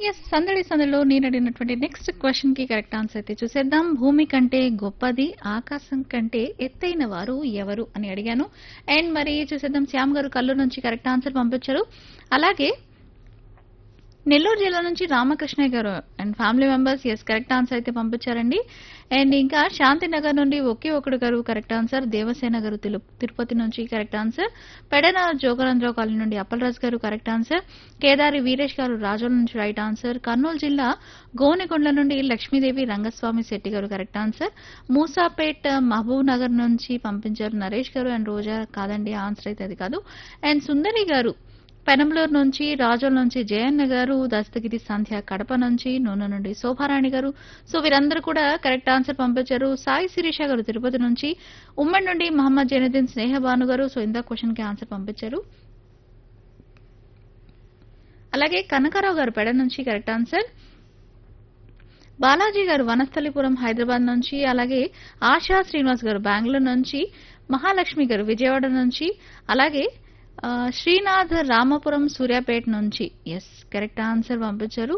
yes సందడి సందడిలో నేను అడిగినటువంటి నెక్స్ట్ క్వశ్చన్ కి కరెక్ట్ ఆన్సర్ అయితే చూసేద్దాం భూమి కంటే గొప్పది ఆకాశం కంటే ఎత్తైన వారు ఎవరు అని అడిగాను అండ్ మరి చూసేద్దాం శ్యామ్ గారు కల్లు నుంచి కరెక్ట్ ఆన్సర్ పంపించారు అలాగే నెల్లూరు జిల్లా నుంచి Ramakrishnaiah garu and family members yes correct answer అయితే పంపించారండి అండ్ ఇంకా శాంతినగర్ నుండి ఒకే ఒకడు గారు కరెక్ట్ ఆన్సర్ దేవసేన గారు తిరు- తిరుపతి నుంచి correct answer Pedana Jogarandrarao colony నుండి అప్పలరాజు గారు కరెక్ట్ ఆన్సర్ కేదారి వీరేష్ గారు రాజోల నుంచి రైట్ ఆన్సర్ కర్నూలు జిల్లా గోనెకొండ నుండి లక్ష్మీదేవి రంగస్వామి శెట్టి గారు కరెక్ట్ ఆన్సర్ మూసాపేట్ మహబూబ్ నగర్ నుంచి పంపించారు నరేష్ గారు అండ్ రోజా కాదండి ఆన్సర్ అయితే అది కాదు అండ్ సుందరి గారు పెనంలూరు నుంచి రాజోల నుంచి జయన్న గారు దస్తగిరి సంధ్య కడప నుంచి నూనె నుండి శోభారాణి గారు సో వీరందరూ కూడా కరెక్ట్ ఆన్సర్ పంపించారు సాయి శిరీష గారు తిరుపతి నుంచి ఉమ్మడి నుండి మహమ్మద్ జైనుద్దీన్ స్నేహ భాను గారు సో ఇందా క్వశ్చన్ కి ఆన్సర్ పంపించారు అలాగే కనకారావు గారు పెడ నుంచి కరెక్ట్ ఆన్సర్ బాలాజీ గారు వనస్థలిపురం హైదరాబాద్ నుంచి అలాగే ఆశా శ్రీనివాస్ గారు బెంగళూరు నుంచి మహాలక్ష్మి గారు విజయవాడ నుంచి అలాగే ఆ, శ్రీనాథ్ రామపురం సూర్యాపేట నుంచి ఎస్ కరెక్ట్ ఆన్సర్ పంపించారు